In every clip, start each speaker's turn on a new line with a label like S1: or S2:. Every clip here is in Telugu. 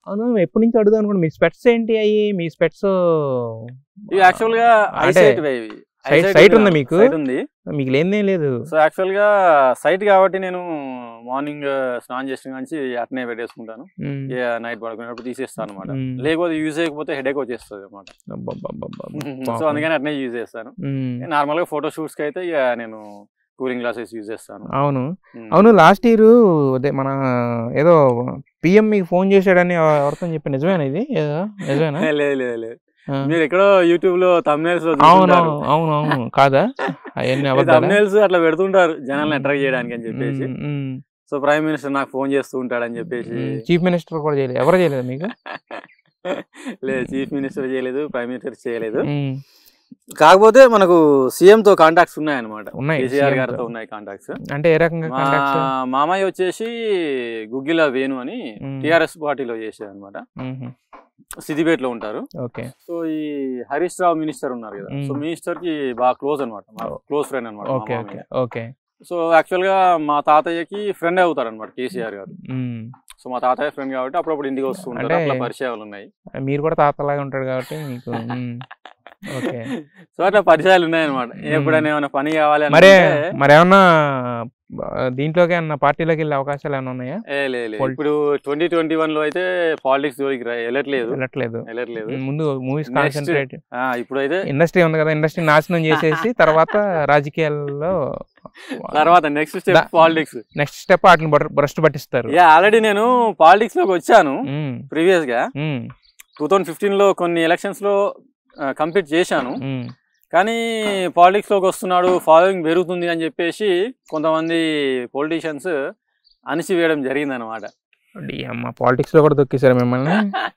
S1: అవును ఎప్పటి నుంచి అడుగుదాం అనుకోండి మీ స్పెట్స్ ఏంటి అయ్యి మీ స్పెట్స్
S2: ఇవి యాక్చువల్ గా
S1: అంటే
S2: ఐసైట్ ఇవి
S1: sight-
S2: Eyesight
S1: sight
S2: ఉంది
S1: ఉందా
S2: నాకు.
S1: మీకు?
S2: Sight ఉంది
S1: మీకు లేనిదేం లేదు
S2: సో యాక్చువల్ గా సైట్ కాబట్టి నేను మార్నింగ్ స్నానం చేసిన నుంచి అట్నే పెట్టేసుకుంటాను
S1: ఉమ్,
S2: నైట్ పడుకునేటప్పుడు తీసేస్తాను అనమాట
S1: ఉమ్.
S2: లేకపోతే యూజ్ చేయకపోతే హెడేక్ వచ్చేస్తుంది అనమాట
S1: అబ్బబ్బబ్బబ్బబ్బ.
S2: సో
S1: పాపం.
S2: అందుకని అట్నే యూజ్ చేస్తాను
S1: ఉమ్,
S2: నార్మల్ గా ఫోటో షూట్స్ కి అయితే ఇక నేను కూలింగ్ గ్లాసెస్ యూజ్ చేస్తాను
S1: అవును
S2: ఉమ్.
S1: అవును లాస్ట్ ఇయర్ అదే మన ఏదో పిఎం మీకు ఫోన్ చేశాడని ఎవరితో చెప్పి నిజమేనా ఇది ఏదో నిజమేనా
S2: లేదు లేదు లేదు
S1: ఆ.
S2: మీరు ఎక్కడో యూట్యూబ్ లో తమ్నేల్స్ లో
S1: అవును అవును అవును కాదా అవన్నీ అబద్ధాలా?
S2: తమ్నేల్స్ అట్లా పెడుతుంటారు జనాలను అట్రాక్ట్ చేయడానికి అని చెప్పేసి
S1: um, um,
S2: so prime minister నాకు ఫోన్ చేస్తూ ఉంటాడని చెప్పేసి
S1: ఉమ్. చీఫ్ మినిస్టర్ కూడా చేయలేదు ఎవరు చేయలేదు మీకు
S2: లేదు చీఫ్ మినిస్టర్ చేయలేదు ప్రైమ్ మినిస్టర్ చేయలేదు
S1: ఉమ్,
S2: కాకపోతే మనకు సీఎం తో కాంటాక్ట్స్ ఉన్నాయన్నమాట
S1: ఉన్నాయి
S2: కేసీఆర్
S1: CM తో.
S2: గారితో ఉన్నాయి కాంటాక్ట్స్
S1: అంటే ఏ రకంగా
S2: మా
S1: కాంటాక్ట్స్
S2: మామయ్య వచ్చేసి గుగ్గిల వేణు అని
S1: మ్మ్.
S2: టిఆర్ఎస్ పార్టీలో చేసేది అనమాట సిద్దిపేటలో ఉంటారు
S1: ఓకే
S2: సో ఈ హరీష్ రావు మినిస్టర్ ఉన్నారు కదా
S1: మ్మ్.
S2: సో మినిస్టర్ కి బాగా క్లోజ్ అనమాట క్లోజ్ ఫ్రెండ్ అనమాట
S1: okay okay okay
S2: so actual గా మా తాతయ్యకి ఫ్రెండ్ అవుతారు అనమాట కేసీఆర్ గారు
S1: ఉమ్.
S2: సో మా తాతయ్య ఫ్రెండ్ కాబట్టి అప్పుడప్పుడు ఇంటికి వస్తూ ఉంటారు
S1: అంటే-
S2: అట్లా పరిచయాలు ఉన్నాయి
S1: మీరు కూడా తాతలాగా ఉంటాడు కాబట్టి మీకు ఉమ్, ఓకే
S2: సో అట్లా పరిచయాలు ఉన్నాయి అనమాట ఎప్పుడైనా ఏమైనా పని కావాలి
S1: మరే
S2: అనుకుంటే
S1: మరి ఏమన్నా ఆ, దీంట్లోకి ఏమన్నా పార్టీలోకి వెళ్ళే అవకాశాలు ఏమైనా ఉన్నాయా
S2: ఏ లే లే.
S1: Polit-
S2: ఇప్పుడు ట్వంటీ ట్వంటీ వన్ లో అయితే పాలిటిక్స్ జోలికి రా- వెళ్ళట్లేదు
S1: వెళ్ళట్లేదు
S2: వెళ్ళట్లేదు
S1: ముందు మూవీస్
S2: Next.
S1: కాన్సన్ట్రేట్
S2: ఆ, ఇప్పుడైతే
S1: ఇండస్ట్రీ ఉంది కదా ఇండస్ట్రీ నాశనం చేసేసి తర్వాత రాజకీయాల్లో
S2: తర్వాత నెక్స్ట్ స్టెప్
S1: దా-
S2: పాలిటిక్స్
S1: నెక్స్ట్ స్టెప్ వాటిని భ్రష్టు పట్టిస్తారు
S2: యా ఆల్రెడీ నేను పాలిటిక్స్ లోకి వచ్చాను
S1: ఉమ్,
S2: ప్రీవియస్ గా
S1: ఉమ్,
S2: టూ థౌజండ్ ఫిఫ్టీన్ లో కొన్ని ఎలక్షన్స్ లో కంప్లీట్ చేశాను
S1: ఉమ్.
S2: కానీ పాలిటిక్స్ లోకి వస్తున్నాడు ఫాలోయింగ్ పెరుగుతుంది అని చెప్పేసి కొంతమంది పొలిటీషియన్స్ అణిచివేయడం జరిగింది అనమాట
S1: అడి అమ్మ పాలిటిక్స్ లో కూడా దొక్కేశారు మిమ్మల్ని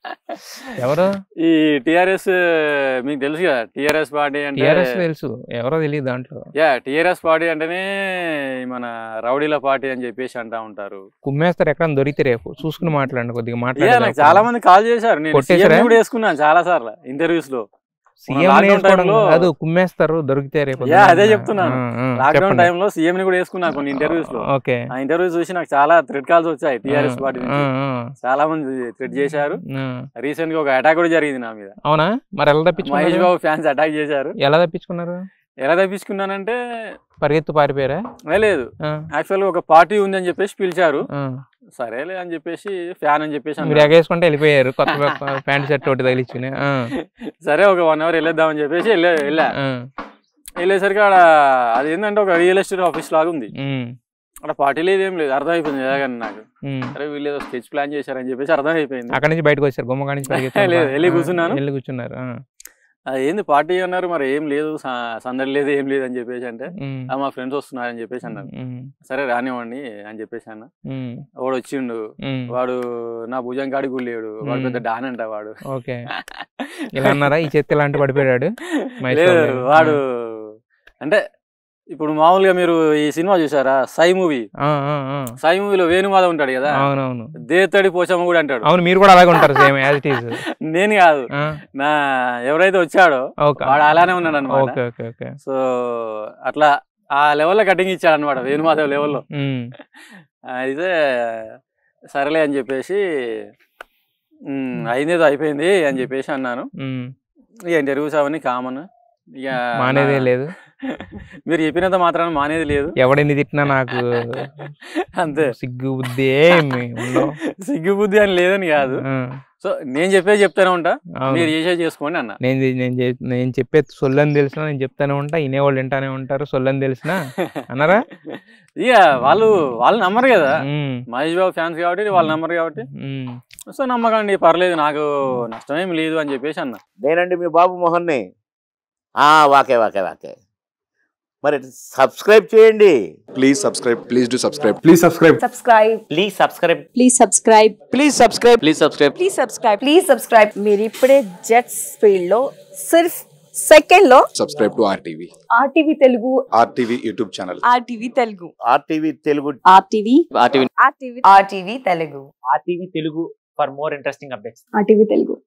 S1: ఎవరు
S2: ఈ టిఆర్ఎస్ మీకు తెలుసు కదా టిఆర్ఎస్ పార్టీ అంటే
S1: టిఆర్ఎస్ తెలుసు ఎవరో తెలియదు దాంట్లో
S2: యా టిఆర్ఎస్ పార్టీ అంటేనే మన రౌడీల పార్టీ అని చెప్పేసి అంటా ఉంటారు
S1: కుమ్మేస్తారు ఎక్కడ దొరికితే రేపు చూసుకుని మాట్లాడండి కొద్దిగా
S2: యా
S1: మాట్లాడాలి
S2: నాకు చాలా మంది కాల్ చేశారు నేను
S1: కొట్టేశారా?
S2: సీఎం కూడా వేసుకున్నాను చాలా సార్లు ఇంటర్వ్యూస్ లో
S1: సీఎం
S2: lockdown
S1: వేసుకోవడం
S2: time లో-
S1: కాదు కుమ్మేస్తారు దొరికితే రేపు
S2: యా, అదే చెప్తున్నాను. లాక్డౌన్
S1: చెప్పండి.
S2: టైంలో సీఎం ని కూడా వేసుకున్నాను కొన్ని ఇంటర్వ్యూస్ లో
S1: ఓకే
S2: ఆ ఇంటర్వ్యూస్ చూసి నాకు చాలా థ్రెడ్ కాల్స్ వచ్చాయి టిఆర్ఎస్ పార్టీ
S1: ఆ,
S2: నుంచి
S1: ఆ,
S2: చాలా మంది థ్రెడ్ చేశారు
S1: ఆ.
S2: రీసెంట్ గా ఒక అటాక్ కూడా జరిగింది నా మీద
S1: అవునా మరి ఎలా
S2: మహేష్
S1: తప్పించుకున్నారు
S2: బాబు ఫ్యాన్స్ అటాక్ చేశారు
S1: ఎలా తప్పించుకున్నారు
S2: ఎలా తప్పించుకున్నానంటే
S1: పరిగెత్తు పారిపోయారా
S2: ఏ లేదు
S1: ఆ,
S2: యాక్చువల్ గా ఒక పార్టీ ఉంది అని చెప్పేసి పిలిచారు
S1: ఆ.
S2: సరేలే అని చెప్పేసి ఫ్యాన్ అని చెప్పేసి
S1: మీరు
S2: అన్నారు.
S1: ఎగేసుకుంటే వెళ్ళిపోయారు కొత్త ప్యాంట్ షర్ట్ ఒకటి తగిలించుకుని ఆ,
S2: సరే ఒక వన్ అవర్ వెళ్ళేద్దామని చెప్పేసి వెళ్ళే వెళ్ళా
S1: ఆ,
S2: వెళ్ళేసరికి ఆడ అది ఏంటంటే ఒక రియల్ ఎస్టేట్ ఆఫీస్ లాగా ఉంది
S1: ఉమ్,
S2: అక్కడ పార్టీ లేదు ఏం లేదు అర్థమైపోయింది ఎలాగని నాకు
S1: ఉమ్.
S2: అరే వీళ్ళు ఏదో స్కెచ్ ప్లాన్ చేశారని చెప్పేసి అర్థమైపోయింది
S1: అక్కడి నుంచి బయటకు వచ్చారు గుమ్మ కాడి నుంచి పరిగెత్తుకుంటూ.
S2: లేదు, వెళ్ళి
S1: ఆ,
S2: కూర్చున్నాను.
S1: వెళ్ళి కూర్చున్నారు ఆ,
S2: అది ఏంది పార్టీ అన్నారు మరి ఏం లేదు స- సందడి లేదు ఏం లేదు అని చెప్పేసి అంటే
S1: ఉమ్,
S2: "ఆ, మా ఫ్రెండ్స్ వస్తున్నారని చెప్పేసి అన్నారు
S1: ఉమ్,
S2: సరే రానివ్వండి అని చెప్పేసి అన్న
S1: ఉమ్,
S2: వాడు వచ్చిండు
S1: ఉమ్.
S2: వాడు నా భుజం కాడి గుళ్ళేడు వాడు
S1: మ్మ్.
S2: పెద్ద డాన్ అంట వాడు
S1: ఓకే ఇలా అన్నారా ఈ చేతి ఇలాంటి పడిపోయాడు మహేష్
S2: లేదు
S1: బాబు గారు.
S2: వాడు అంటే ఇప్పుడు మామూలుగా మీరు ఈ సినిమా చూసారా సై మూవీ
S1: ఆ, ఆ, ఆ.
S2: సై మూవీలో వేణుమాధవ్ ఉంటాడు కదా
S1: అవునవును
S2: దేతడి పోచమ్మ కూడా అంటాడు
S1: అవును మీరు కూడా అలాగే ఉంటారు సేమ్ యాజ్ ఇట్ ఈస్
S2: నేను కాదు నా ఎవరైతే వచ్చాడో
S1: ఓకే
S2: వాడు అలానే ఉన్నాడు అనమాట
S1: ఓకే ఓకే ఓకే
S2: సో అట్లా ఆ లెవెల్లో కటింగ్ ఇచ్చాడు అనమాట వేణుమాధవ్ లెవెల్లో
S1: ఉమ్,
S2: అయితే సరేలే అని చెప్పేసి "ఉమ్, అయిందేదో అయిపోయింది అని చెప్పేసి అన్నాను
S1: ఉమ్.
S2: ఇక ఇంటర్వ్యూస్ అవన్నీ కామన్ ఇక
S1: మానేదే
S2: నా-
S1: లేదు
S2: మీరు చెప్పినంత మాత్రాన మానేది లేదు
S1: ఎవడిని తిట్టినా నాకు
S2: అంతే
S1: సిగ్గు బుద్ధి ఏమి ఉండవు
S2: సిగ్గు బుద్ధి అని లేదని కాదు
S1: ఆ,
S2: సో నేను చెప్పేది చెప్తానే ఉంటా
S1: అవును
S2: మీరు చేసే చేసుకోండి అన్న
S1: నేను చే- నేను చే- నేను చెప్పే సొల్లని తెలిసినా నేను చెప్తానే ఉంటా వినేవాళ్ళు వింటానే ఉంటారు సొల్లని తెలిసినా అన్నారా
S2: ఇక వాళ్ళు వాళ్ళు నమ్మరు కదా
S1: ఉమ్,
S2: మహేష్ బాబు ఫ్యాన్స్ కాబట్టి వాళ్ళు నమ్మరు కాబట్టి
S1: ఉమ్.
S2: సో నమ్మకండి పర్లేదు నాకు నష్టమేం లేదు అని చెప్పేసి అన్న
S3: నేనండి మీ బాబు మోహన్ని ఆ, వాకే వాకే వాకే మరి సబ్స్క్రైబ్ చేయండి
S4: Please subscribe. Please do subscribe. Please subscribe.
S5: subscribe
S3: please subscribe
S5: please subscribe
S3: please subscribe
S2: please subscribe
S5: please subscribe please subscribe మీరు ఇప్పుడే జెట్స్ ఫీల్డ్ లో సిర్ఫ్ సెకండ్ లో
S4: Subscribe to RTV.
S5: RTV Telugu
S4: RTV YouTube channel.
S5: RTV Telugu
S3: RTV Telugu
S5: RTV
S2: RTV
S5: RTV RTV Telugu
S6: RTV Telugu for more interesting updates
S5: RTV Telugu